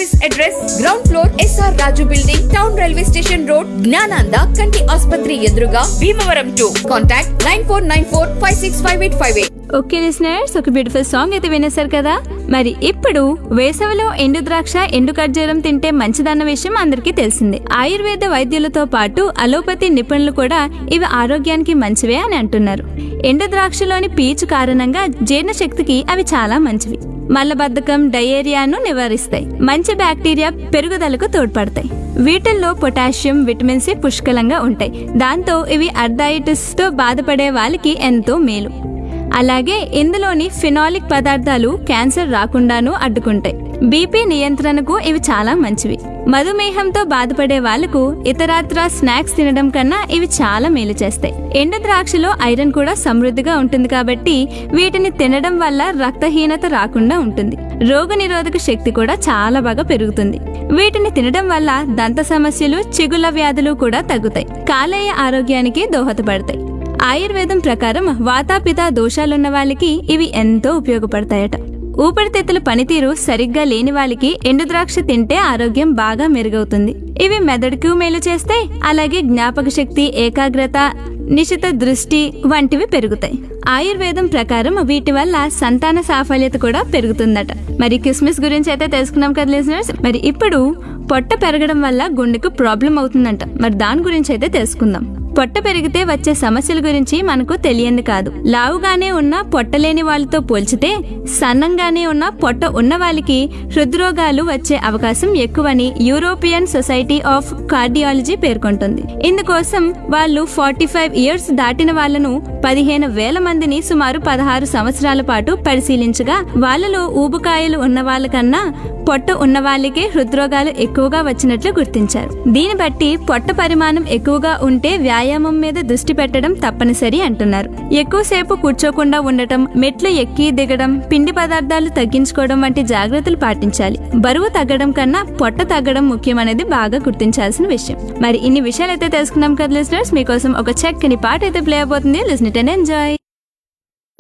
office address ground floor SR Raju building town railway station road జ్ఞానాంద కంటి ఆసుపత్రి ఎదురుగా Bhimavaram to contact nine four nine four five six five eight five eight okay listeners ఒక beautiful song అయితే వినేశారు కదా మరి ఇప్పుడు వేసవిలో ఎండు ద్రాక్ష ఎండు ఖర్జూరం తింటే మంచిదన్న విషయం అందరికీ తెలిసిందే ఆయుర్వేద వైద్యులతో పాటు అలోపతి నిపుణులు కూడా ఇవి ఆరోగ్యానికి మంచివే అని అంటున్నారు ఎండు ద్రాక్షలోని పీచు కారణంగా జీర్ణశక్తికి అవి చాలా మంచివి మలబద్ధకం డయేరియాను నివారిస్తాయి మంచి బ్యాక్టీరియా పెరుగుదలకు తోడ్పడతాయి వీటిల్లో పొటాషియం విటమిన్ సి పుష్కలంగా ఉంటాయి దాంతో ఇవి అర్థైటిస్ తో బాధపడే వాళ్ళకి ఎంతో మేలు అలాగే ఇందులోని ఫినాలిక్ పదార్థాలు క్యాన్సర్ రాకుండాను అడ్డుకుంటాయి బీపీ నియంత్రణకు ఇవి చాలా మంచివి మధుమేహంతో బాధపడే వాళ్లకు ఇతరాత్ర స్నాక్స్ తినడం కన్నా ఇవి చాలా మేలు చేస్తాయి ఎండు ద్రాక్షలో ఐరన్ కూడా సమృద్ధిగా ఉంటుంది కాబట్టి వీటిని తినడం వల్ల రక్తహీనత రాకుండా ఉంటుంది రోగ నిరోధక శక్తి కూడా చాలా బాగా పెరుగుతుంది వీటిని తినడం వల్ల దంత సమస్యలు చిగుళ్ళ వ్యాధులు కూడా తగ్గుతాయి కాలేయ ఆరోగ్యానికి దోహదపడతాయి ఆయుర్వేదం ప్రకారం వాతాపిత దోషాలున్న వాళ్ళకి ఇవి ఎంతో ఉపయోగపడతాయట ఊపిరితిత్తుల పనితీరు సరిగ్గా లేని వాళ్ళకి ఎండు ద్రాక్ష తింటే ఆరోగ్యం బాగా మెరుగవుతుంది ఇవి మెదడుకు మేలు చేస్తాయి అలాగే జ్ఞాపక శక్తి ఏకాగ్రత నిశిత దృష్టి వంటివి పెరుగుతాయి ఆయుర్వేదం ప్రకారం వీటి వల్ల సంతాన సాఫల్యత కూడా పెరుగుతుందట మరి కిస్మిస్ గురించి అయితే తెలుసుకున్నాం కదా లిజనర్స్ మరి ఇప్పుడు పొట్ట పెరగడం వల్ల గుండెకు ప్రాబ్లం అవుతుందంట మరి దాని గురించి అయితే తెలుసుకుందాం పొట్ట పెరిగితే వచ్చే సమస్యల గురించి మనకు తెలియంది కాదు లావుగానే ఉన్న పొట్టలేని వాళ్ళతో పోల్చితే సన్నంగానే ఉన్న పొట్ట ఉన్న వాళ్ళకి హృద్రోగాలు వచ్చే అవకాశం ఎక్కువని యూరోపియన్ సొసైటీ ఆఫ్ కార్డియాలజీ పేర్కొంటుంది ఇందుకోసం వాళ్ళు ఫార్టీ ఫైవ్ ఇయర్స్ దాటిన వాళ్ళను పదిహేను వేల మందిని సుమారు పదహారు సంవత్సరాల పాటు పరిశీలించగా వాళ్ళలో ఊబుకాయలు ఉన్న వాళ్ళకన్నా పొట్ట ఉన్న వాళ్ళకే హృద్రోగాలు ఎక్కువగా వచ్చినట్లు గుర్తించారు దీన్ని బట్టి పొట్ట పరిమాణం ఎక్కువగా ఉంటే వ్యాయామం మీద దృష్టి పెట్టడం తప్పనిసరి అంటున్నారు ఎక్కువసేపు కూర్చోకుండా ఉండటం మెట్లు ఎక్కి దిగడం పిండి పదార్థాలు తగ్గించుకోవడం వంటి జాగ్రత్తలు పాటించాలి బరువు తగ్గడం కన్నా పొట్ట తగ్గడం ముఖ్యమనేది బాగా గుర్తించాల్సిన విషయం మరి ఇన్ని విషయాలు అయితే తెలుసుకున్నాం కదా లిజనర్స్ మీకోసం ఒక చక్కని పాట అయితే ప్లే అయిపోతుంది లిజన్ ఇట్ అండ్ ఎంజాయ్